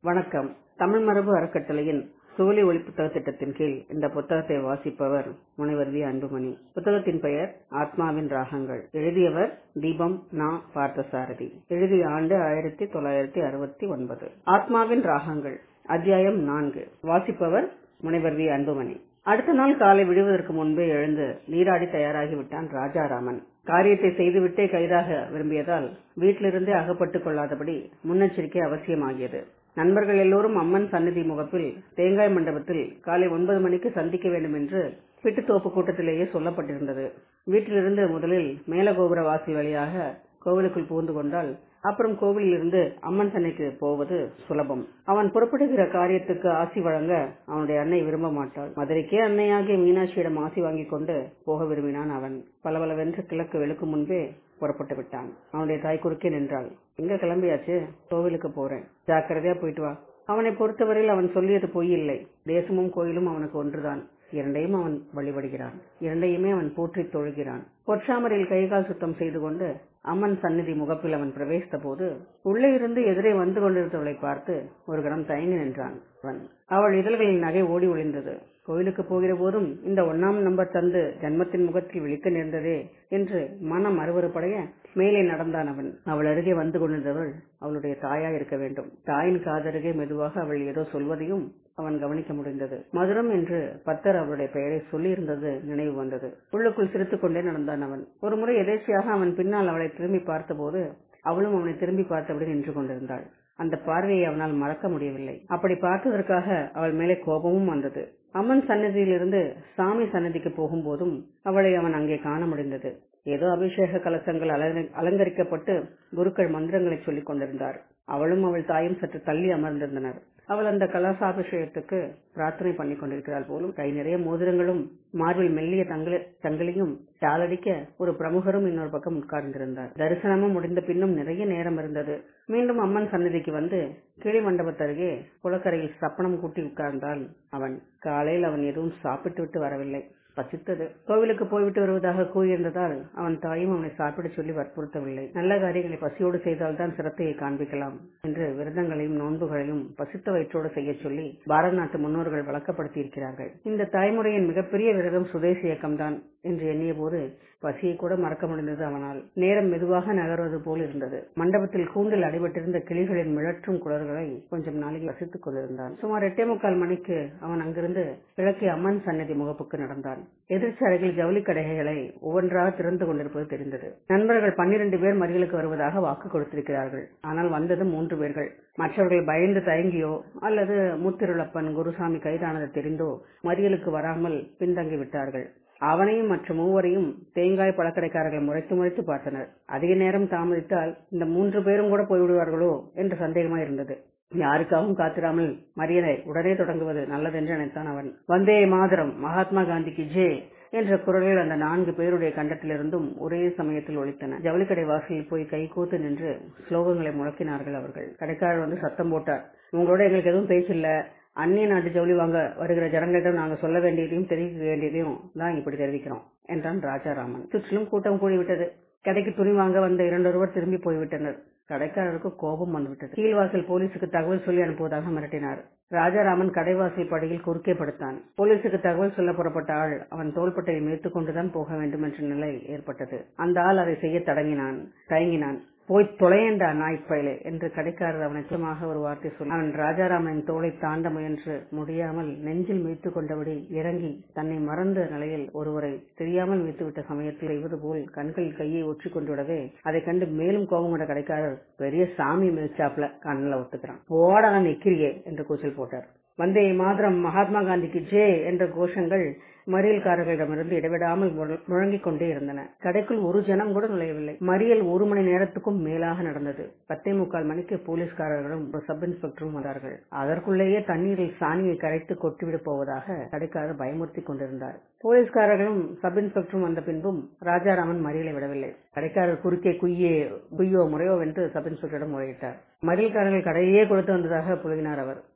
வணக்கம் தமிழ் மரபு அறக்கட்டளையின் சோலை ஒளி புத்தக திட்டத்தின் கீழ் இந்த புத்தகத்தை வாசிப்பவர் முனைவர் வி அன்புமணி புத்தகத்தின் பெயர் ஆத்மாவின் ராகங்கள் எழுதியவர் தீபம் நா பார்த்தசாரதி எழுதிய ஆண்டு ஆயிரத்தி தொள்ளாயிரத்தி அறுபத்தி ஒன்பது ஆத்மாவின் ராகங்கள் அத்தியாயம் நான்கு வாசிப்பவர் முனைவர் வி அன்புமணி அடுத்த நாள் காலை விடுவதற்கு முன்பே எழுந்து நீராடி தயாராகிவிட்டான் ராஜாராமன் காரியத்தை செய்துவிட்டே கைதாக விரும்பியதால் வீட்டிலிருந்தே அகப்பட்டுக் கொள்ளாதபடி முன்னெச்சரிக்கை அவசியமாகியது நண்பர்கள் எல்லோரும் அம்மன் சந்நிதி முகப்பில் தேங்காய் மண்டபத்தில் காலை ஒன்பது மணிக்கு சந்திக்க வேண்டும் என்று பிட்டுத்தோப்பு கூட்டத்திலேயே சொல்லப்பட்டிருந்தது வீட்டிலிருந்து முதலில் மேலகோபுர வாசல் வழியாக கோவிலுக்குள் புகுந்து கொண்டால் அப்புறம் கோவிலில் இருந்து அம்மன் சன்னைக்கு போவது சுலபம் அவன் புறப்படுகிற காரியத்துக்கு ஆசி வழங்க அவனுடைய அன்னை விரும்ப மாட்டாள் மதுரைக்கே அன்னையாகிய மீனாட்சியிடம் ஆசி வாங்கி கொண்டு போக விரும்பினான் அவன் பலபலவென்று கிழக்கு வெளுக்கும் முன்பே புறப்பட்டு விட்டான் அவனுடைய தாய் குறுக்கே நின்றாள் எங்க கிளம்பியாச்சு கோவிலுக்கு போறேன் ஜாக்கிரதையா போயிட்டு வா அவனை பொறுத்தவரையில் அவன் சொல்லியது பொய் இல்லை தேசமும் கோயிலும் அவனுக்கு ஒன்றுதான் இரண்டையும் அவன் வழிபடுகிறான் இரண்டையுமே அவன் போற்றி தொழுகிறான் பொற்றாமரையில் கைகால் சுத்தம் செய்து கொண்டு அம்மன் சந்நிதி முகப்பில் அவன் பிரவேசித்த போது உள்ளே இருந்து எதிரே வந்து கொண்டிருந்தவளை பார்த்து ஒரு கணம் தயங்கி நின்றான் அவன் அவள் இதழ்களில் நகை ஓடி ஒளிந்தது கோயிலுக்கு போகிற போதும் இந்த ஒன்னாம் நம்பர் தந்து ஜன்மத்தின் முகத்தில் விழிக்க நேர்ந்ததே என்று மனம் அருவறுப்படைய மேலே நடந்தான் அவன் அவள் அருகே வந்து கொண்டிருந்தவள் அவளுடைய தாயா இருக்க வேண்டும் தாயின் காதருகே மெதுவாக அவள் ஏதோ சொல்வதையும் அவன் கவனிக்க முடிந்தது மதுரம் என்று பத்தர் அவளுடைய பெயரை சொல்லியிருந்தது நினைவு வந்தது உள்ளுக்குள் சிரித்துக் கொண்டே நடந்தான் அவன் ஒரு முறை எதேச்சியாக அவன் பின்னால் அவளை திரும்பி பார்த்தபோது அவளும் அவனை திரும்பி பார்த்தபடி நின்று கொண்டிருந்தாள் அந்த பார்வையை அவனால் மறக்க முடியவில்லை அப்படி பார்த்ததற்காக அவள் மேலே கோபமும் வந்தது அம்மன் சன்னதியிலிருந்து சாமி சன்னதிக்கு போகும்போதும் அவளை அவன் அங்கே காண முடிந்தது ஏதோ அபிஷேக கலசங்கள் அலங்கரிக்கப்பட்டு குருக்கள் மந்திரங்களை சொல்லிக் கொண்டிருந்தார் அவளும் அவள் தாயும் சற்று தள்ளி அமர்ந்திருந்தனர் அவள் அந்த கலசாபிஷேகத்துக்கு பிரார்த்தனை பண்ணி கொண்டிருக்கிறாள் போலும் கை நிறைய மோதிரங்களும் மார்பில் மெல்லிய தங்களையும் டாலடிக்க ஒரு பிரமுகரும் இன்னொரு பக்கம் உட்கார்ந்திருந்தார் தரிசனமும் முடிந்த பின்னும் நிறைய நேரம் இருந்தது மீண்டும் அம்மன் சன்னதிக்கு வந்து கிளி மண்டபத்தருகே குளக்கரையில் சப்பனம் கூட்டி உட்கார்ந்தான் அவன் காலையில் அவன் எதுவும் சாப்பிட்டு விட்டு வரவில்லை பசித்தது கோவிலுக்கு போய்விட்டு வருவதாக கூறியிருந்ததால் அவன் தாயும் அவனை சாப்பிட சொல்லி வற்புறுத்தவில்லை நல்ல காரியங்களை பசியோடு செய்தால்தான் சிரத்தையை காண்பிக்கலாம் என்று விரதங்களையும் நோன்புகளையும் பசித்த வயிற்றோடு செய்ய சொல்லி பாரத நாட்டு முன்னோர்கள் வழக்கப்படுத்தி இருக்கிறார்கள் இந்த தாய்முறையின் மிகப்பெரிய விரதம் சுதேசி இயக்கம்தான் என்று எண்ணிய போது பசியை கூட மறக்க முடிந்தது அவனால் நேரம் மெதுவாக நகர்வது போல் இருந்தது மண்டபத்தில் கூண்டில் அடிபட்டிருந்த கிளிகளின் மிழற்றும் குளர்களை கொஞ்சம் நாளைக்கு வசித்துக் கொண்டிருந்தான் சுமார் எட்டே முக்கால் மணிக்கு அவன் அங்கிருந்து கிழக்கே அம்மன் சன்னதி முகப்புக்கு நடந்தான் எதிர்ச்சி அறையில் ஜவுளி கடைகளை ஒவ்வொன்றாக திறந்து கொண்டிருப்பது தெரிந்தது நண்பர்கள் பன்னிரண்டு பேர் மறியலுக்கு வருவதாக வாக்கு கொடுத்திருக்கிறார்கள் ஆனால் வந்தது மூன்று பேர்கள் மற்றவர்கள் பயந்து தயங்கியோ அல்லது முத்திருளப்பன் குருசாமி கைதானது தெரிந்தோ மறியலுக்கு வராமல் பின்தங்கி விட்டார்கள் அவனையும் மற்ற மூவரையும் தேங்காய் பழக்கடைக்காரர்கள் முறைத்து முறைத்து பார்த்தனர் அதிக நேரம் தாமதித்தால் இந்த மூன்று பேரும் கூட போய்விடுவார்களோ என்று சந்தேகமாயிருந்தது யாருக்காகவும் காத்திராமல் மறியலை உடனே தொடங்குவது நல்லதென்று நினைத்தான் அவன் வந்தே மாதரம் மகாத்மா காந்திக்கு ஜே என்ற குரலில் அந்த நான்கு பேருடைய கண்டத்திலிருந்தும் ஒரே சமயத்தில் ஒழித்தன ஜவுளிக்கடை வாசலில் போய் கை கூத்து நின்று ஸ்லோகங்களை முழக்கினார்கள் அவர்கள் கடைக்காரர் வந்து சத்தம் போட்டார் உங்களோட எங்களுக்கு எதுவும் பேச்சில்ல அந்நிய நாட்டு ஜவுளி வாங்க வருகிற ஜனங்களிடம் நாங்கள் சொல்ல வேண்டியதையும் தெரிவிக்க வேண்டியதையும் தான் இப்படி தெரிவிக்கிறோம் என்றான் ராஜாராமன் சுற்றிலும் கூட்டம் கூடிவிட்டது கடைக்கு துணி வாங்க வந்த இரண்டொருவர் திரும்பி போய்விட்டனர் கடைக்காரருக்கு கோபம் வந்துவிட்டது கீழ்வாசல் போலீசுக்கு தகவல் சொல்லி அனுப்புவதாக மிரட்டினார் ராஜாராமன் கடைவாசல் படியில் குறுக்கே படுத்தான் போலீசுக்கு தகவல் சொல்ல புறப்பட்ட ஆள் அவன் தோள்பட்டையை மேய்த்துக் கொண்டுதான் போக வேண்டும் என்ற நிலை ஏற்பட்டது அந்த ஆள் அதை செய்ய தடங்கினான் தயங்கினான் போய் தொலையண்டா நாய்ப்பயலே என்று கடைக்காரர் அவனை சுத்தமாக ஒரு வார்த்தை சொல்லி அவன் ராஜாராமனின் தோலை தாண்ட முயன்று முடியாமல் நெஞ்சில் மீய்த்து கொண்டபடி இறங்கி தன்னை மறந்த நிலையில் ஒருவரை தெரியாமல் மீத்துவிட்ட சமயத்தில் செய்வது போல் கண்களில் கையை ஒற்றி கொண்டுவிடவே அதை கண்டு மேலும் கோபம் கொண்ட கடைக்காரர் பெரிய சாமி மிதிச்சாப்ல கண்ணில் ஒத்துக்கிறான் போடா நிக்கிறியே என்று கூச்சல் போட்டார் வந்தே மாத்திரம் மகாத்மா காந்திக்கு ஜே என்ற கோஷங்கள் மறியல்காரர்களிடமிருந்து இடைவிடாமல் முழங்கிக் கொண்டே இருந்தன கடைக்குள் ஒரு ஜனம் கூட நுழையவில்லை மறியல் ஒரு மணி நேரத்துக்கும் மேலாக நடந்தது பத்தே முக்கால் மணிக்கு போலீஸ்காரர்களும் ஒரு சப் இன்ஸ்பெக்டரும் வந்தார்கள் அதற்குள்ளேயே தண்ணீரில் சாணியை கரைத்து கொட்டிவிடப் போவதாக கடைக்காரர் பயமுறுத்தி கொண்டிருந்தார் போலீஸ்காரர்களும் சப் இன்ஸ்பெக்டரும் வந்த பின்பும் ராஜாராமன் மறியலை விடவில்லை கடைக்காரர் குறுக்கே குய்யே குய்யோ முறையோ வென்று சப் இன்ஸ்பெக்டரிடம் முறையிட்டார் மறியல்காரர்கள் கடையே கொடுத்து வந்ததாக புலகினார் அவர்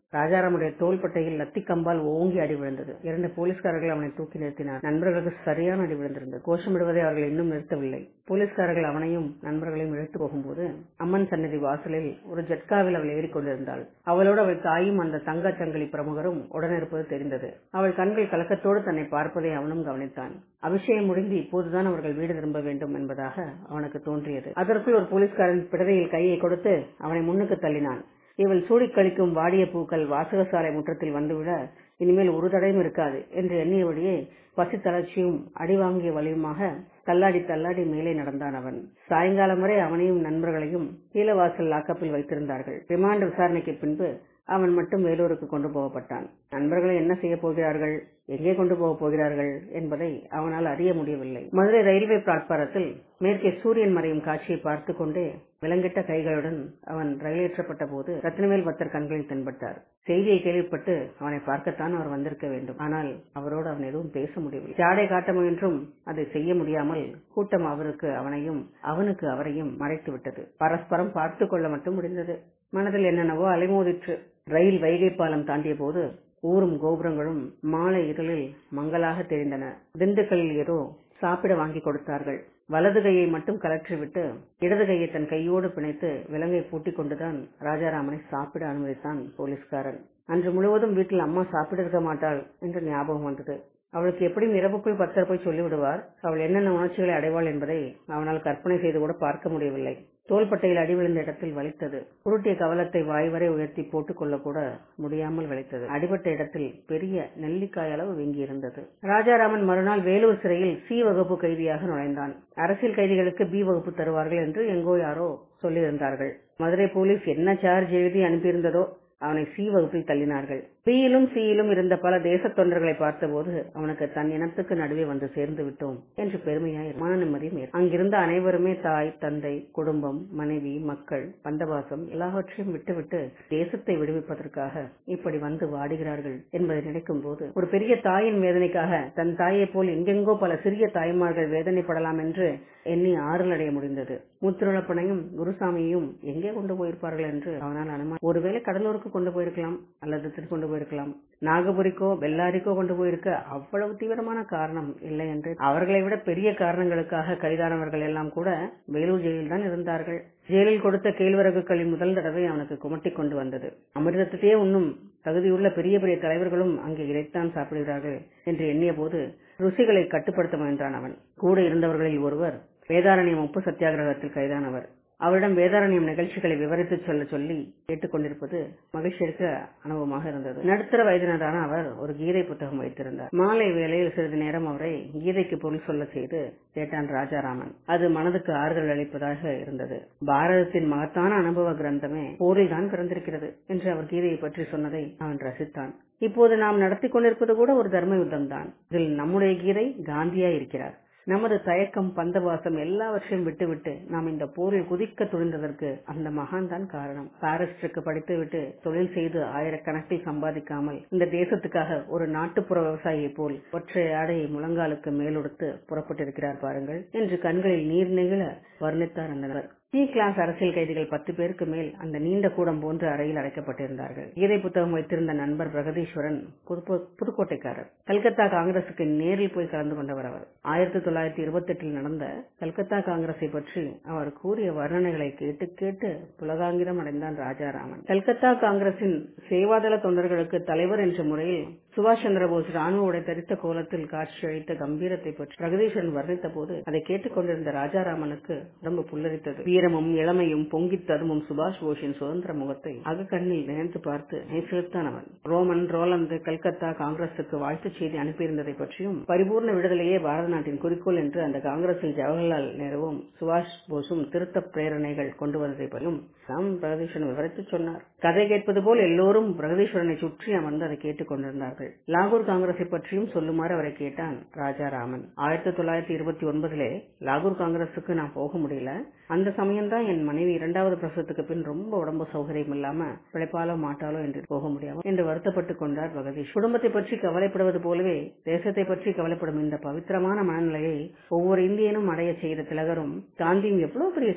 ராஜாராமுடைய தோள்பட்டையில் லத்தி கம்பால் ஓங்கி அடி விழுந்தது இரண்டு போலீஸ்காரர்கள் அவனை தூக்கி நிறுத்தினார் நண்பர்களுக்கு சரியான அடி விழுந்திருந்தது கோஷமிடுவதை அவர்கள் இன்னும் நிறுத்தவில்லை போலீஸ்காரர்கள் அவனையும் நண்பர்களையும் இழுத்து போகும்போது அம்மன் சன்னதி வாசலில் ஒரு ஜட்காவில் அவள் ஏறிக்கொண்டிருந்தாள் அவளோடு அவள் தாயும் அந்த தங்க சங்கிலி பிரமுகரும் உடனிருப்பது தெரிந்தது அவள் கண்கள் கலக்கத்தோடு தன்னை பார்ப்பதை அவனும் கவனித்தான் அபிஷேகம் முடிந்து இப்போதுதான் அவர்கள் வீடு திரும்ப வேண்டும் என்பதாக அவனுக்கு தோன்றியது அதற்குள் ஒரு போலீஸ்காரன் பிடவையில் கையை கொடுத்து அவனை முன்னுக்கு தள்ளினான் இவள் சூடிக் கழிக்கும் வாடிய பூக்கள் வாசகசாலை முற்றத்தில் வந்துவிட இனிமேல் ஒரு தடையும் இருக்காது என்று எண்ணியபடியே பசி தளர்ச்சியும் அடிவாங்கிய வலியுமாக தள்ளாடி தள்ளாடி மேலே நடந்தான் அவன் சாயங்காலம் வரை அவனையும் நண்பர்களையும் கீழவாசல் லாக்கப்பில் வைத்திருந்தார்கள் ரிமாண்ட் விசாரணைக்கு பின்பு அவன் மட்டும் வேலூருக்கு கொண்டு போகப்பட்டான் நண்பர்களை என்ன செய்ய போகிறார்கள் எங்கே கொண்டு போக போகிறார்கள் என்பதை அவனால் அறிய முடியவில்லை மதுரை ரயில்வே பிளாட்பாரத்தில் மேற்கே சூரியன் மறையும் காட்சியை பார்த்து கொண்டே விலங்கிட்ட கைகளுடன் அவன் ரயிலேற்றப்பட்ட போது ரத்னவேல் பத்தர் கண்களில் தென்பட்டார் செய்தியை கேள்விப்பட்டு அவனை பார்க்கத்தான் அவர் வந்திருக்க வேண்டும் ஆனால் அவரோடு அவன் எதுவும் பேச முடியவில்லை ஜாடை காட்ட முயன்றும் அதை செய்ய முடியாமல் கூட்டம் அவருக்கு அவனையும் அவனுக்கு அவரையும் மறைத்து விட்டது பரஸ்பரம் பார்த்து கொள்ள மட்டும் முடிந்தது மனதில் என்னென்னவோ அலைமோதிற்று ரயில் வைகை பாலம் தாண்டிய போது ஊரும் கோபுரங்களும் மாலை இருளில் மங்களாக தெரிந்தன திண்டுக்கல்லில் ஏதோ சாப்பிட வாங்கி கொடுத்தார்கள் வலது கையை மட்டும் கலற்றிவிட்டு இடது கையை தன் கையோடு பிணைத்து விலங்கை பூட்டிக் கொண்டுதான் ராஜாராமனை சாப்பிட அனுமதித்தான் போலீஸ்காரன் அன்று முழுவதும் வீட்டில் அம்மா சாப்பிட இருக்க மாட்டாள் என்று ஞாபகம் வந்தது அவளுக்கு எப்படியும் இரவுக்குள் பத்தர் போய் சொல்லிவிடுவார் அவள் என்னென்ன உணர்ச்சிகளை அடைவாள் என்பதை அவனால் கற்பனை செய்து கூட பார்க்க முடியவில்லை தோள்பட்டையில் அடி விழுந்த இடத்தில் வலித்தது உருட்டிய கவலத்தை வாய் வரை உயர்த்தி போட்டுக் கொள்ள கூட முடியாமல் வலித்தது அடிபட்ட இடத்தில் பெரிய நெல்லிக்காய் அளவு வீங்கி இருந்தது ராஜாராமன் மறுநாள் வேலூர் சிறையில் சி வகுப்பு கைதியாக நுழைந்தான் அரசியல் கைதிகளுக்கு பி வகுப்பு தருவார்கள் என்று எங்கோ யாரோ சொல்லியிருந்தார்கள் மதுரை போலீஸ் என்ன சார்ஜ் எழுதி அனுப்பியிருந்ததோ அவனை சி வகுப்பில் தள்ளினார்கள் பியிலும் சியிலும் இருந்த பல தேச தொண்டர்களை பார்த்தபோது அவனுக்கு தன் இனத்துக்கு நடுவே வந்து சேர்ந்து விட்டோம் என்று பெருமையாய் மன நிம்மதியும் அங்கிருந்த அனைவருமே தாய் தந்தை குடும்பம் மனைவி மக்கள் பந்தவாசம் எல்லாவற்றையும் விட்டுவிட்டு தேசத்தை விடுவிப்பதற்காக இப்படி வந்து வாடுகிறார்கள் என்பதை நினைக்கும் போது ஒரு பெரிய தாயின் வேதனைக்காக தன் தாயை போல் எங்கெங்கோ பல சிறிய தாய்மார்கள் வேதனைப்படலாம் என்று எண்ணி ஆறுதல் அடைய முடிந்தது முத்துருளப்பனையும் குருசாமியையும் எங்கே கொண்டு போயிருப்பார்கள் என்று அவனால் அனுமானம் ஒருவேளை கடலூருக்கு கொண்டு போயிருக்கலாம் அல்லது திரு கொண்டு போயிருக்கலாம் நாகபுரிக்கோ பெல்லாரிக்கோ கொண்டு போயிருக்க அவ்வளவு தீவிரமான காரணம் இல்லை என்று அவர்களை விட பெரிய காரணங்களுக்காக கைதானவர்கள் எல்லாம் கூட வேலூர் ஜெயிலில் தான் இருந்தார்கள் ஜெயிலில் கொடுத்த கேழ்வரகுகளின் முதல் தடவை அவனுக்கு குமட்டி கொண்டு வந்தது அமிர்தத்தையே உண்ணும் தகுதியுள்ள பெரிய பெரிய தலைவர்களும் அங்கே இதைத்தான் சாப்பிடுகிறார்கள் என்று எண்ணிய போது ருசிகளை கட்டுப்படுத்த முயன்றான் அவன் கூட இருந்தவர்களில் ஒருவர் வேதாரண்யம் உப்பு சத்தியாகிரகத்தில் கைதானவர் அவரிடம் வேதாரண்யம் நிகழ்ச்சிகளை விவரித்து சொல்ல சொல்லி கேட்டுக்கொண்டிருப்பது மகிழ்ச்சி இருக்க அனுபவமாக இருந்தது நடுத்தர வயதினரான அவர் ஒரு கீதை புத்தகம் வைத்திருந்தார் மாலை வேளையில் சிறிது நேரம் அவரை கீதைக்கு பொருள் சொல்ல செய்து கேட்டான் ராஜாராமன் அது மனதுக்கு ஆறுதல் அளிப்பதாக இருந்தது பாரதத்தின் மகத்தான அனுபவ கிரந்தமே போரில் தான் பிறந்திருக்கிறது என்று அவர் கீதையை பற்றி சொன்னதை அவன் ரசித்தான் இப்போது நாம் நடத்தி கொண்டிருப்பது கூட ஒரு தர்ம யுத்தம் தான் இதில் நம்முடைய கீதை காந்தியா இருக்கிறார் நமது தயக்கம் பந்தவாசம் எல்லாவற்றையும் விட்டுவிட்டு நாம் இந்த போரில் குதிக்க துணிந்ததற்கு அந்த மகான் தான் காரணம் பாரிஸ்டருக்கு படித்துவிட்டு தொழில் செய்து ஆயிரக்கணக்கில் சம்பாதிக்காமல் இந்த தேசத்துக்காக ஒரு நாட்டுப்புற விவசாயியை போல் ஒற்றை ஆடையை முழங்காலுக்கு மேலொடுத்து புறப்பட்டிருக்கிறார் பாருங்கள் என்று கண்களில் நீர் நெகிழ வர்ணித்தார் அந்த நபர் சி கிளாஸ் அரசியல் கைதிகள் பத்து பேருக்கு மேல் அந்த நீண்ட கூடம் போன்ற அறையில் அடைக்கப்பட்டிருந்தார்கள் கீதை புத்தகம் வைத்திருந்த நண்பர் பிரகதீஸ்வரன் புதுக்கோட்டைக்காரர் கல்கத்தா காங்கிரசுக்கு நேரில் போய் கலந்து கொண்டவர் அவர் ஆயிரத்தி தொள்ளாயிரத்தி இருபத்தி எட்டில் நடந்த கல்கத்தா காங்கிரஸை பற்றி அவர் கூறிய வர்ணனைகளை கேட்டு கேட்டு புலகாங்கிரம் அடைந்தான் ராஜாராமன் கல்கத்தா காங்கிரசின் சேவாதள தொண்டர்களுக்கு தலைவர் என்ற முறையில் சுபாஷ் சந்திரபோஸ் ராணுவ உடை தரித்த கோலத்தில் காட்சியளித்த கம்பீரத்தை பற்றி பிரகதீஸ்வரன் வர்ணித்த போது அதை கேட்டுக்கொண்டிருந்த ராஜாராமனுக்கு உடம்பு புல்லரித்தது வீரமும் இளமையும் பொங்கி தருமும் சுபாஷ் போஸின் சுதந்திர முகத்தை அகக்கண்ணில் நினைத்து பார்த்து நேசித்தான் அவன் ரோமன் ரோலந்து கல்கத்தா காங்கிரசுக்கு வாழ்த்துச் செய்தி அனுப்பியிருந்ததை பற்றியும் பரிபூர்ண விடுதலையே பாரத நாட்டின் குறிக்கோள் என்று அந்த காங்கிரஸில் ஜவஹர்லால் நேருவும் சுபாஷ் போஸும் திருத்த பிரேரணைகள் கொண்டு வந்ததை பற்றியும் ராம் பிரகதீஸ்வரன் விவரித்து சொன்னார் கதை கேட்பது போல் எல்லோரும் பிரகதீஸ்வரனை சுற்றி அமர்ந்து அதை கேட்டுக் கொண்டிருந்தார்கள் லாகூர் காங்கிரஸை பற்றியும் சொல்லுமாறு அவரை கேட்டான் ராஜாராமன் ஆயிரத்தி தொள்ளாயிரத்தி இருபத்தி ஒன்பதுலே லாகூர் காங்கிரசுக்கு நான் போக முடியல அந்த சமயம்தான் என் மனைவி இரண்டாவது பிரசவத்துக்கு பின் ரொம்ப உடம்பு சௌகரியம் இல்லாம பிழைப்பாலோ மாட்டாலோ என்று போக முடியாம என்று வருத்தப்பட்டுக் கொண்டார் பகதீஷ் குடும்பத்தை பற்றி கவலைப்படுவது போலவே தேசத்தை பற்றி கவலைப்படும் இந்த பவித்திரமான மனநிலையை ஒவ்வொரு இந்தியனும் அடைய செய்த திலகரும் காந்தியும் எவ்வளவு பெரிய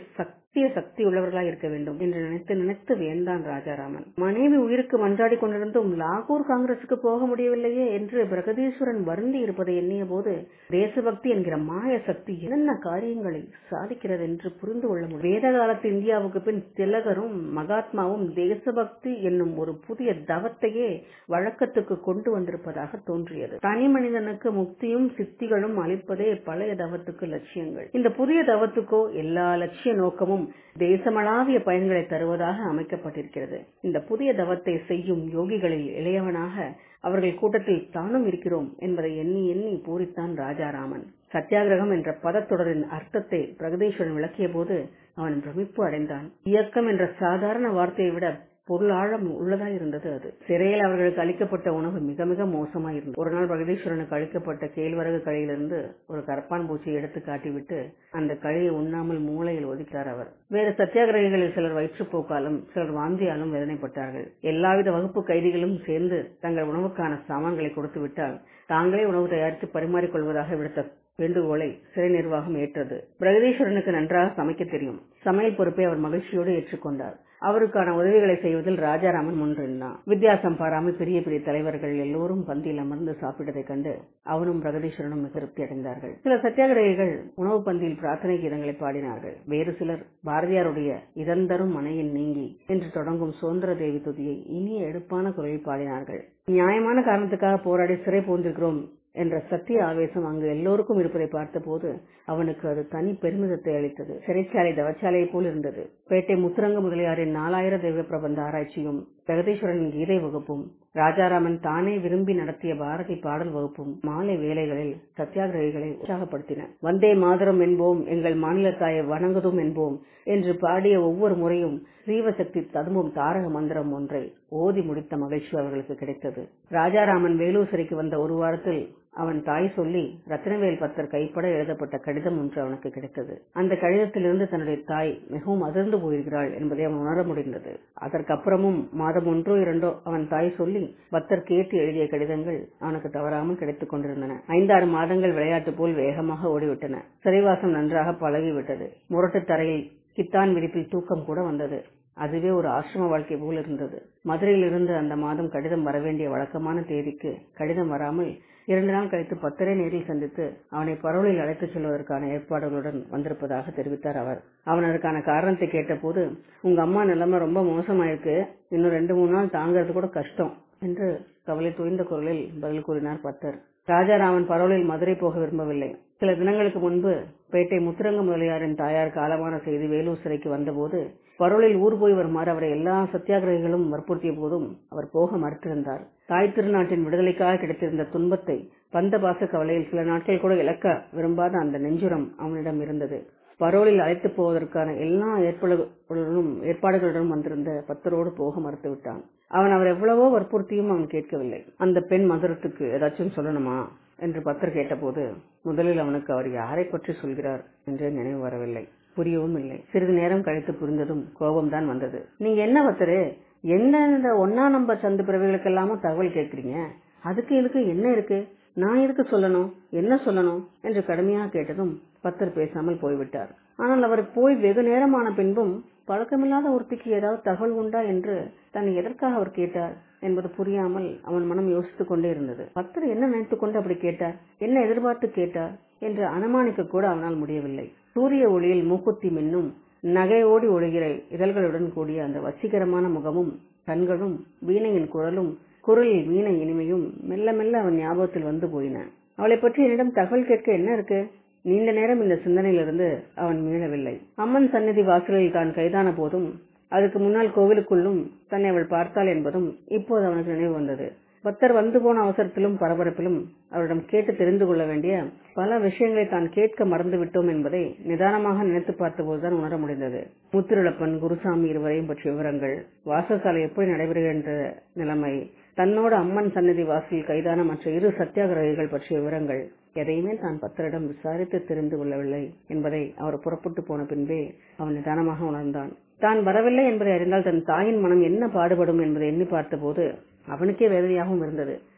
சத்திய சக்தி உள்ளவர்களாய் இருக்க வேண்டும் என்று நினைத்து நினைத்து வியந்தான் ராஜாராமன் மனைவி உயிருக்கு மன்றாடி கொண்டிருந்தும் லாகூர் காங்கிரசுக்கு போக முடியவில்லையே என்று பிரகதீஸ்வரன் வருந்தி இருப்பதை எண்ணிய போது தேசபக்தி என்கிற மாய சக்தி என்னென்ன காரியங்களை சாதிக்கிறது என்று புரிந்து கொள்ள முடியும் வேத காலத்து இந்தியாவுக்கு பின் திலகரும் மகாத்மாவும் தேசபக்தி என்னும் ஒரு புதிய தவத்தையே வழக்கத்துக்கு கொண்டு வந்திருப்பதாக தோன்றியது தனி மனிதனுக்கு முக்தியும் சித்திகளும் அளிப்பதே பழைய தவத்துக்கு லட்சியங்கள் இந்த புதிய தவத்துக்கோ எல்லா லட்சிய நோக்கமும் தேசமளாவிய பயன்களை தருவதாக அமைக்கப்பட்டிருக்கிறது இந்த புதிய தவத்தை செய்யும் யோகிகளில் இளையவனாக அவர்கள் கூட்டத்தில் தானும் இருக்கிறோம் என்பதை எண்ணி எண்ணி பூரித்தான் ராஜாராமன் சத்தியாகிரகம் என்ற பதத்தொடரின் அர்த்தத்தை பிரகதீஸ்வரன் விளக்கிய போது அவன் பிரமிப்பு அடைந்தான் இயக்கம் என்ற சாதாரண வார்த்தையை விட பொருள் ஆழம் உள்ளதாய் இருந்தது அது சிறையில் அவர்களுக்கு அளிக்கப்பட்ட உணவு மிக மிக மோசமாய் இருந்தது ஒரு நாள் பிரகதீஸ்வரனுக்கு அளிக்கப்பட்ட கேழ்வரகு கழியிலிருந்து ஒரு கரப்பான் பூச்சியை எடுத்து காட்டிவிட்டு அந்த கழியை உண்ணாமல் மூளையில் ஒதுக்கிறார் அவர் வேறு சத்தியாகிரகிகளில் சிலர் வயிற்றுப்போக்காலும் சிலர் வாந்தியாலும் வேதனைப்பட்டார்கள் எல்லாவித வகுப்பு கைதிகளும் சேர்ந்து தங்கள் உணவுக்கான சாமான்களை கொடுத்து விட்டால் தாங்களே உணவு தயாரித்து பரிமாறிக்கொள்வதாக விடுத்த வேண்டுகோளை சிறை நிர்வாகம் ஏற்றது பிரகதீஸ்வரனுக்கு நன்றாக சமைக்க தெரியும் சமையல் பொறுப்பை அவர் மகிழ்ச்சியோடு ஏற்றுக்கொண்டார் அவருக்கான உதவிகளை செய்வதில் ராஜாராமன் முன்னிருந்தான் வித்தியாசம் பாராமல் பெரிய பெரிய தலைவர்கள் எல்லோரும் பந்தியில் அமர்ந்து சாப்பிட்டதைக் கண்டு அவனும் பிரகதீஸ்வரனும் திருப்தி அடைந்தார்கள் சில சத்தியாகிரகிகள் உணவு பந்தியில் பிரார்த்தனை கீதங்களை பாடினார்கள் வேறு சிலர் பாரதியாருடைய இதந்தரும் மனையில் நீங்கி என்று தொடங்கும் சுதந்திர தேவி துதியை இனிய எடுப்பான குரலில் பாடினார்கள் நியாயமான காரணத்துக்காக போராடி சிறை போந்திருக்கிறோம் என்ற சத்திய ஆவேசம் அங்கு எல்லோருக்கும் இருப்பதை பார்த்தபோது அவனுக்கு அது தனி பெருமிதத்தை அளித்தது சிறைச்சாலை தவச்சாலையை போல் இருந்தது பேட்டை முத்துரங்க முதலியாரின் நாலாயிர தெய்வ பிரபந்த ஆராய்ச்சியும் பிரகதீஸ்வரனின் கீதை வகுப்பும் ராஜாராமன் தானே விரும்பி நடத்திய பாரதி பாடல் வகுப்பும் மாலை வேளைகளில் சத்தியாகிரகிகளை உற்சாகப்படுத்தின வந்தே மாதரம் என்போம் எங்கள் மாநில தாயை வணங்குதும் என்போம் என்று பாடிய ஒவ்வொரு முறையும் ஸ்ரீவசக்தி ததும்பும் தாரக மந்திரம் ஒன்றை ஓதி முடித்த மகிழ்ச்சி அவர்களுக்கு கிடைத்தது ராஜாராமன் வேலூர் சிறைக்கு வந்த ஒரு வாரத்தில் அவன் தாய் சொல்லி ரத்னவேல் பத்தர் கைப்பட எழுதப்பட்ட கடிதம் ஒன்று அவனுக்கு கிடைத்தது அந்த கடிதத்திலிருந்து தன்னுடைய தாய் மிகவும் அதிர்ந்து போயிருக்கிறாள் என்பதை அவன் உணர முடிந்தது அதற்கப்புறமும் மாதம் ஒன்றோ இரண்டோ அவன் தாய் சொல்லி பத்தர் கேட்டு எழுதிய கடிதங்கள் அவனுக்கு தவறாமல் கிடைத்துக் கொண்டிருந்தன ஐந்தாறு மாதங்கள் விளையாட்டு போல் வேகமாக ஓடிவிட்டன சிறைவாசம் நன்றாக பழகிவிட்டது முரட்டு தரையில் கித்தான் விரிப்பில் தூக்கம் கூட வந்தது அதுவே ஒரு ஆசிரம வாழ்க்கை போல் இருந்தது மதுரையில் இருந்து அந்த மாதம் கடிதம் வரவேண்டிய வழக்கமான தேதிக்கு கடிதம் வராமல் இரண்டு நாள் கழித்து பத்தரை நேரில் சந்தித்து அவனை பரோலில் அழைத்துச் செல்வதற்கான ஏற்பாடுகளுடன் வந்திருப்பதாக தெரிவித்தார் அவர் அவன் அதற்கான காரணத்தை கேட்டபோது உங்க அம்மா நிலைமை ரொம்ப மோசமாயிருக்கு இன்னும் ரெண்டு மூணு நாள் தாங்கிறது கூட கஷ்டம் என்று கவலை தோய்ந்த குரலில் பதில் கூறினார் பத்தர் ராஜாராமன் பரோலில் மதுரை போக விரும்பவில்லை சில தினங்களுக்கு முன்பு பேட்டை முத்துரங்க முதலியாரின் தாயார் காலமான செய்தி வேலூர் சிறைக்கு வந்தபோது பரோலில் ஊர் போய் வருமாறு அவரை எல்லா சத்தியாகிரகிகளும் வற்புறுத்திய போதும் அவர் போக மறுத்திருந்தார் தாய் திருநாட்டின் விடுதலைக்காக கிடைத்திருந்த துன்பத்தை பந்த பாச கவலையில் சில நாட்கள் கூட இழக்க விரும்பாத அந்த நெஞ்சுரம் அவனிடம் இருந்தது பரோலில் அழைத்து போவதற்கான எல்லா ஏற்பாடுகளுடனும் ஏற்பாடுகளுடன் வந்திருந்த பத்தரோடு போக மறுத்துவிட்டான் அவன் அவர் எவ்வளவோ வற்புறுத்தியும் அவன் கேட்கவில்லை அந்த பெண் மதுரத்துக்கு ஏதாச்சும் சொல்லணுமா என்று பத்தர் கேட்டபோது முதலில் அவனுக்கு அவர் யாரை பற்றி சொல்கிறார் என்று நினைவு வரவில்லை புரியவும் இல்லை சிறிது நேரம் கழித்து புரிந்ததும் கோபம்தான் வந்தது நீங்க என்ன பத்தரு எந்தெந்த ஒன்னா நம்பர் சந்து பிறவிகளுக்கெல்லாமோ தகவல் கேட்கறீங்க அதுக்கு இதுக்கு என்ன இருக்கு நான் எதுக்கு சொல்லணும் என்ன சொல்லணும் என்று கடுமையாக கேட்டதும் பத்தர் பேசாமல் போய்விட்டார் ஆனால் அவர் போய் வெகு நேரமான பின்பும் பழக்கமில்லாத ஒருத்திக்கு ஏதாவது தகவல் உண்டா என்று தன்னை எதற்காக அவர் கேட்டார் என்பது புரியாமல் அவன் மனம் யோசித்துக் கொண்டே இருந்தது பத்தர் என்ன நினைத்துக் கொண்டு அப்படி கேட்டார் என்ன எதிர்பார்த்து கேட்டார் என்று அனுமானிக்க கூட அவனால் முடியவில்லை சூரிய ஒளியில் மூக்குத்தி மின்னும் நகையோடி ஒழுகிற இதழ்களுடன் கூடிய அந்த வசீகரமான முகமும் கண்களும் வீணையின் குரலும் குரலில் வீணை இனிமையும் மெல்ல மெல்ல அவன் ஞாபகத்தில் வந்து போயின அவளை பற்றி என்னிடம் தகவல் கேட்க என்ன இருக்கு நீண்ட நேரம் இந்த சிந்தனையிலிருந்து அவன் மீளவில்லை அம்மன் சந்நிதி வாசலில் தான் கைதான போதும் அதுக்கு முன்னால் கோவிலுக்குள்ளும் தன்னை அவள் பார்த்தாள் என்பதும் இப்போது அவனுக்கு நினைவு வந்தது பக்தர் வந்து போன அவசரத்திலும் பரபரப்பிலும் அவரிடம் கேட்டு தெரிந்து கொள்ள வேண்டிய பல விஷயங்களை தான் கேட்க மறந்து விட்டோம் என்பதை நிதானமாக நினைத்து பார்த்தபோதுதான் உணர முடிந்தது முத்திருளப்பன் குருசாமி இருவரையும் பற்றிய விவரங்கள் வாசசாலை எப்படி நடைபெறுகின்ற நிலைமை தன்னோட அம்மன் சந்நிதி வாசலில் கைதான மற்ற இரு சத்தியாகிரகிகள் பற்றிய விவரங்கள் எதையுமே தான் பத்தரிடம் விசாரித்து தெரிந்து கொள்ளவில்லை என்பதை அவர் புறப்பட்டு போன பின்பே அவன் நிதானமாக உணர்ந்தான் தான் வரவில்லை என்பதை அறிந்தால் தன் தாயின் மனம் என்ன பாடுபடும் என்பதை எண்ணி பார்த்தபோது அவனுக்கே வேதனையாகவும் இருந்தது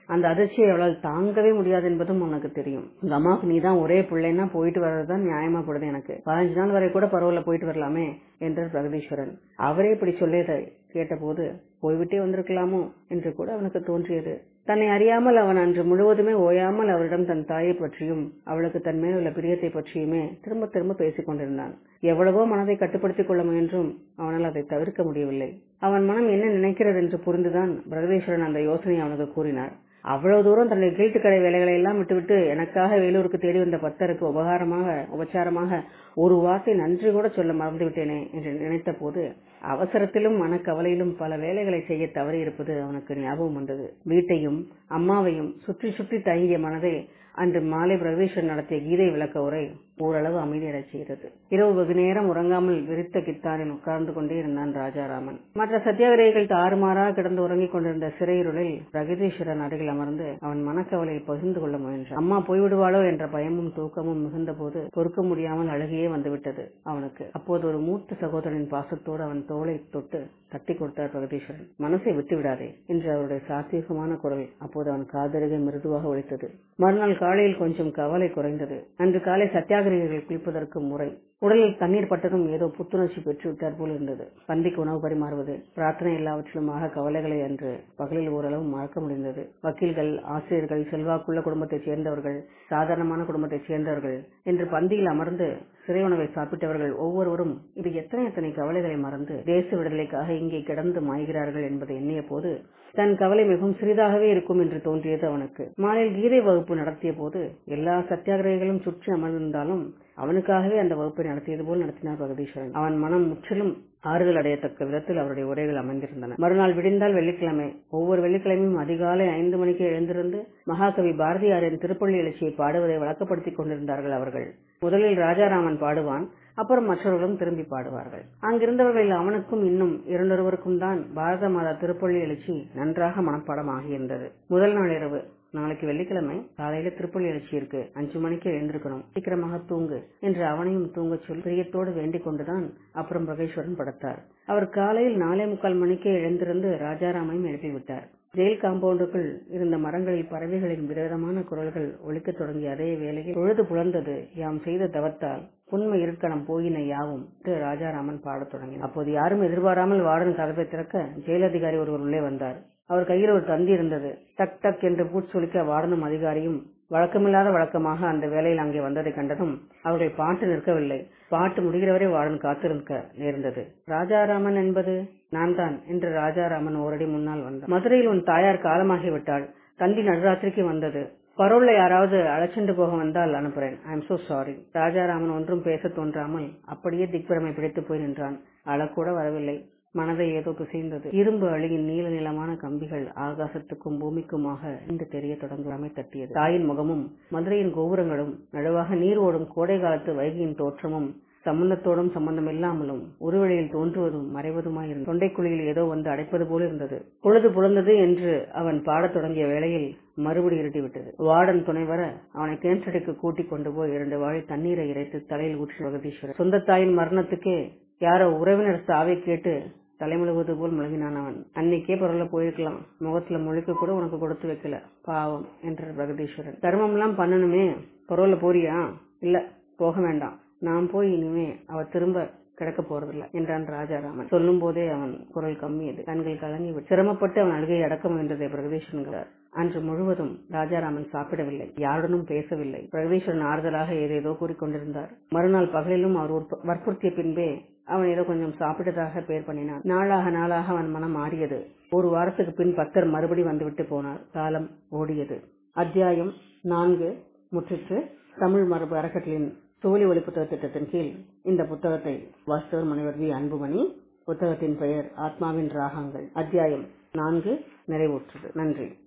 அந்த அதிர்ச்சியை அவளால் தாங்கவே முடியாது என்பதும் உனக்கு தெரியும் உங்க அம்மாவுக்கு நீ தான் ஒரே பிள்ளைன்னா போயிட்டு வர்றதுதான் நியாயமா படுது எனக்கு பதினஞ்சு நாள் வரை கூட பரவாயில்ல போயிட்டு வரலாமே என்றார் பிரகதீஸ்வரன் அவரே இப்படி சொல்லியதை கேட்டபோது போய்விட்டே வந்திருக்கலாமோ என்று கூட அவனுக்கு தோன்றியது தன்னை அறியாமல் அவன் அன்று முழுவதுமே ஓயாமல் அவரிடம் தன் தாயை பற்றியும் அவளுக்கு தன் மேல் உள்ள பிரியத்தை பற்றியுமே திரும்ப திரும்ப பேசிக் கொண்டிருந்தான் எவ்வளவோ மனதை கட்டுப்படுத்திக் கொள்ள முயன்றும் அவனால் அதை தவிர்க்க முடியவில்லை அவன் மனம் என்ன நினைக்கிறது என்று புரிந்துதான் பிரகதீஸ்வரன் அந்த யோசனையை அவனுக்கு கூறினார் அவ்வளவு தூரம் தன்னுடைய கீழ்த்துக்கடை வேலைகளை எல்லாம் விட்டுவிட்டு எனக்காக வேலூருக்கு தேடி வந்த பக்தருக்கு உபகாரமாக உபச்சாரமாக ஒரு வார்த்தை நன்றி கூட சொல்ல மறந்து விட்டேனே என்று நினைத்த போது அவசரத்திலும் மனக்கவலையிலும் பல வேலைகளை செய்ய தவறி இருப்பது அவனுக்கு ஞாபகம் வந்தது வீட்டையும் அம்மாவையும் சுற்றி சுற்றி தயங்கிய மனதை அன்று மாலை பிரகதீஸ்வரன் நடத்திய கீதை விளக்க உரை ஓரளவு அமைதியடச் செய்தது இரவு வெகு நேரம் உறங்காமல் விரித்த கித்தாரில் உட்கார்ந்து கொண்டே இருந்தான் ராஜாராமன் மற்ற சத்தியாகிரகிகள் தாறுமாறாக கிடந்து உறங்கிக் கொண்டிருந்த சிறையிருளில் பிரகதீஸ்வரன் அருகில் அமர்ந்து அவன் மனக்கவலையை பகிர்ந்து கொள்ள முயன்றான் அம்மா போய்விடுவாளோ என்ற பயமும் தூக்கமும் மிகுந்த போது பொறுக்க முடியாமல் அழுகையே வந்துவிட்டது அவனுக்கு அப்போது ஒரு மூத்த சகோதரனின் பாசத்தோடு அவன் தோளை தொட்டு தட்டி கொடுத்தார் பிரகதீஸ்வரன் மனசை விட்டு விடாதே என்று அவருடைய சாத்வீகமான குரல் அப்போது அவன் காதருகே மிருதுவாக ஒழித்தது மறுநாள் காலையில் கொஞ்சம் கவலை குறைந்தது அன்று காலை சத்தியாகிரகிகள் குளிப்பதற்கு முறை உடலில் தண்ணீர் பட்டதும் ஏதோ புத்துணர்ச்சி பெற்று விட்டார் போல் இருந்தது பந்திக்கு உணவு பரிமாறுவது பிரார்த்தனை எல்லாவற்றிலுமாக கவலைகளை அன்று பகலில் ஓரளவு மறக்க முடிந்தது வக்கீல்கள் ஆசிரியர்கள் செல்வாக்குள்ள குடும்பத்தைச் சேர்ந்தவர்கள் சாதாரணமான குடும்பத்தைச் சேர்ந்தவர்கள் என்று பந்தியில் அமர்ந்து சிறை உணவை சாப்பிட்டவர்கள் ஒவ்வொருவரும் இது எத்தனை எத்தனை கவலைகளை மறந்து தேச விடுதலைக்காக இங்கே கிடந்து மாய்கிறார்கள் என்பதை எண்ணிய போது தன் கவலை மிகவும் சிறிதாகவே இருக்கும் என்று தோன்றியது அவனுக்கு மாலையில் கீதை வகுப்பு நடத்திய போது எல்லா சத்தியாகிரகிகளும் சுற்றி அமர்ந்திருந்தாலும் அவனுக்காகவே அந்த வகுப்பை நடத்தியது போல் நடத்தினார் பிரகதீஸ்வரன் அவன் மனம் முற்றிலும் ஆறுதல் அடையத்தக்க விதத்தில் அவருடைய உரைகள் அமைந்திருந்தன மறுநாள் விடிந்தால் வெள்ளிக்கிழமை ஒவ்வொரு வெள்ளிக்கிழமையும் அதிகாலை ஐந்து மணிக்கு எழுந்திருந்து மகாகவி பாரதியாரின் திருப்பள்ளி எழுச்சியை பாடுவதை வழக்கப்படுத்திக் கொண்டிருந்தார்கள் அவர்கள் முதலில் ராஜாராமன் பாடுவான் அப்புறம் மற்றவர்களும் திரும்பி பாடுவார்கள் அங்கிருந்தவர்களில் அவனுக்கும் இன்னும் இரண்டொருவருக்கும் தான் பாரத மாதா திருப்பள்ளி எழுச்சி நன்றாக மனப்பாடம் ஆகியிருந்தது முதல் நாள் இரவு நாளைக்கு வெள்ளிக்கிழமை காலையில திருப்பள்ளி எழுச்சி இருக்கு அஞ்சு மணிக்கு எழுந்திருக்கணும் சீக்கிரமாக தூங்கு என்று அவனையும் தூங்க சொல்லி பிரியத்தோடு வேண்டிக் கொண்டுதான் அப்புறம் பிரகேஸ்வரன் படுத்தார் அவர் காலையில் நாலே முக்கால் மணிக்கு எழுந்திருந்து ராஜாராமையும் எழுப்பிவிட்டார் ஜெயில் காம்பவுண்டுக்குள் இருந்த மரங்களில் பறவைகளின் விதவிதமான குரல்கள் ஒழிக்கத் தொடங்கிய அதே வேளையில் பொழுது புலர்ந்தது யாம் செய்த தவத்தால் புண்மை இருக்கணம் போயின யாவும் என்று ராஜாராமன் பாடத் தொடங்கினார் அப்போது யாரும் எதிர்பாராமல் வார்டன் கதவை திறக்க ஜெயில் அதிகாரி ஒருவர் உள்ளே வந்தார் அவர் கையில் ஒரு தந்தி இருந்தது டக் டக் என்று பூச்சொலிக்க வார்டனும் அதிகாரியும் வழக்கமில்லாத வழக்கமாக அந்த வேலையில் அங்கே வந்ததை கண்டதும் அவர்கள் பாட்டு நிற்கவில்லை பாட்டு முடிகிறவரை வார்டன் காத்திருக்க நேர்ந்தது ராஜாராமன் என்பது நான் தான் என்று ராஜாராமன் ஓரடி முன்னால் வந்தார் மதுரையில் உன் தாயார் காலமாகிவிட்டாள் தந்தி நடுராத்திரிக்கு வந்தது பரோல்ல யாராவது அழைச்சிட்டு போக வந்தால் அனுப்புறேன் I am so sorry Rajaraman ஒன்றும் பேச தோன்றாமல் அப்படியே திக்பிரமை பிடித்து போய் நின்றான் அழக்கூட வரவில்லை மனதை ஏதோ பிசைந்தது இரும்பு அழியின் நீல நிலமான கம்பிகள் ஆகாசத்துக்கும் பூமிக்குமாக இன்று தெரிய தொடங்காமை தட்டியது தாயின் முகமும் மதுரையின் கோபுரங்களும் நடுவாக நீர் ஓடும் கோடை காலத்து வைகையின் தோற்றமும் சம்பந்தத்தோடும் சம்பந்தம் இல்லாமலும் ஒருவழியில் தோன்றுவதும் மறைவதுமாயிருந்த தொண்டைக்குழியில் ஏதோ வந்து அடைப்பது போல இருந்தது பொழுது புலந்தது என்று அவன் பாடத் தொடங்கிய வேளையில் மறுபடி இருட்டிவிட்டது வார்டன் துணை வர அவனை கிணற்றடிக்கு கூட்டிக் கொண்டு போய் இரண்டு வாழை தண்ணீரை இறைத்து தலையில் ஊற்றி பிரகதீஸ்வரர் சொந்த தாயின் மரணத்துக்கே யாரோ உறவினர் சாவை கேட்டு தலைமுழுவது போல் முழங்கினான் அவன் அன்னைக்கே பரவாயில்ல போயிருக்கலாம் முகத்துல முழிக்க கூட உனக்கு கொடுத்து வைக்கல பாவம் என்றார் பிரகதீஸ்வரன் தர்மம் எல்லாம் பண்ணணுமே பரவாயில்ல போறியா இல்ல போக வேண்டாம் நான் போய் இனிமே அவ திரும்ப கிடக்க போறதில்ல என்றான் ராஜாராமன் சொல்லும் போதே அவன் குரல் கம்மியது கண்கள் கலங்கி விட்டு சிரமப்பட்டு அவன் அழுகையை அடக்க முயன்றதை பிரகதீஸ்வரன் அன்று முழுவதும் ராஜாராமன் சாப்பிடவில்லை யாருடனும் பேசவில்லை பிரகதீஸ்வரன் ஆறுதலாக ஏதேதோ கூறிக்கொண்டிருந்தார் மறுநாள் பகலிலும் அவர் வற்புறுத்திய பின்பே அவன் ஏதோ கொஞ்சம் சாப்பிட்டதாக பேர் பண்ணினான் நாளாக நாளாக அவன் மனம் மாறியது ஒரு வாரத்துக்கு பின் பக்தர் மறுபடி வந்துவிட்டு போனார் காலம் ஓடியது அத்தியாயம் நான்கு முற்றிற்று தமிழ் மரபு அறக்கட்டளையின் சோழி ஒளி புத்தக திட்டத்தின் கீழ் இந்த புத்தகத்தை வாஸ்தவர் முனைவர் வி அன்புமணி புத்தகத்தின் பெயர் ஆத்மாவின் ராகங்கள் அத்தியாயம் நான்கு நிறைவுற்றது நன்றி